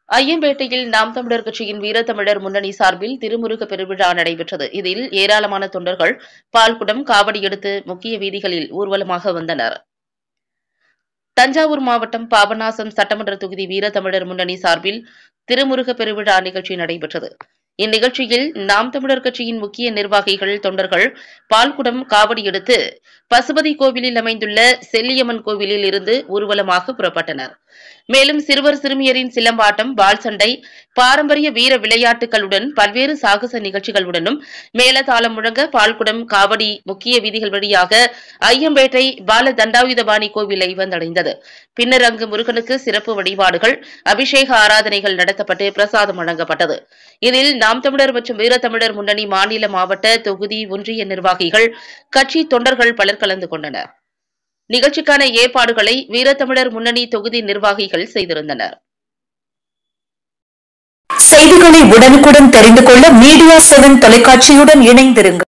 ஐயம்பேட்டையில் நாம் தமிழர் கட்சியின் வீரத்தமிழர் முன்னணி சார்பில் திருமுருக பெருவிழா நடைபெற்றது இதில் ஏராளமான தொண்டர்கள் பால்குடம் காவடி எடுத்து முக்கிய வீதிகளில் ஊர்வலமாக வந்தனர் தஞ்சாவூர் மாவட்டம் பாபநாசம் சட்டமன்ற தொகுதி வீரத்தமிழர் முன்னணி சார்பில் திருமுருக பெருவிழா நிகழ்ச்சி நடைபெற்றது இந்நிகழ்ச்சியில் நாம் தமிழர் கட்சியின் முக்கிய நிர்வாகிகள் தொண்டர்கள் பால்குடம் காவடி எடுத்து பசுபதி கோவிலில் அமைந்துள்ள செல்லியம்மன் கோவிலில் இருந்து ஊர்வலமாக புறப்பட்டனர் மேலும் சிறுவர் சிறுமியரின் சிலம்பாட்டம் பால் சண்டை பாரம்பரிய வீர விளையாட்டுகளுடன் பல்வேறு சாகச நிகழ்ச்சிகளுடனும் மேலதாளம் முழங்க பால்குடம் காவடி முக்கிய வீதிகள் வழியாக ஐயம்பேட்டை பால தண்டாயுதபாணி கோவிலை வந்தடைந்தது பின்னர் அங்கு முருகனுக்கு சிறப்பு வழிபாடுகள் அபிஷேக ஆராதனைகள் நடத்தப்பட்டு பிரசாதம் வழங்கப்பட்டது இதில் நாம் தமிழர் மற்றும் வீரத்தமிழர் முன்னணி மாநில மாவட்ட தொகுதி ஒன்றிய நிர்வாகிகள் கட்சி தொண்டர்கள் பலர் கலந்து கொண்டனர் நிகழ்ச்சிக்கான ஏற்பாடுகளை வீரத்தமிழர் முன்னணி தொகுதி நிர்வாகிகள் செய்திருந்தனர் செய்திகளை உடனுக்குடன் தெரிந்து கொள்ள மீடியா செவன் தொலைக்காட்சியுடன் இணைந்திருங்கள்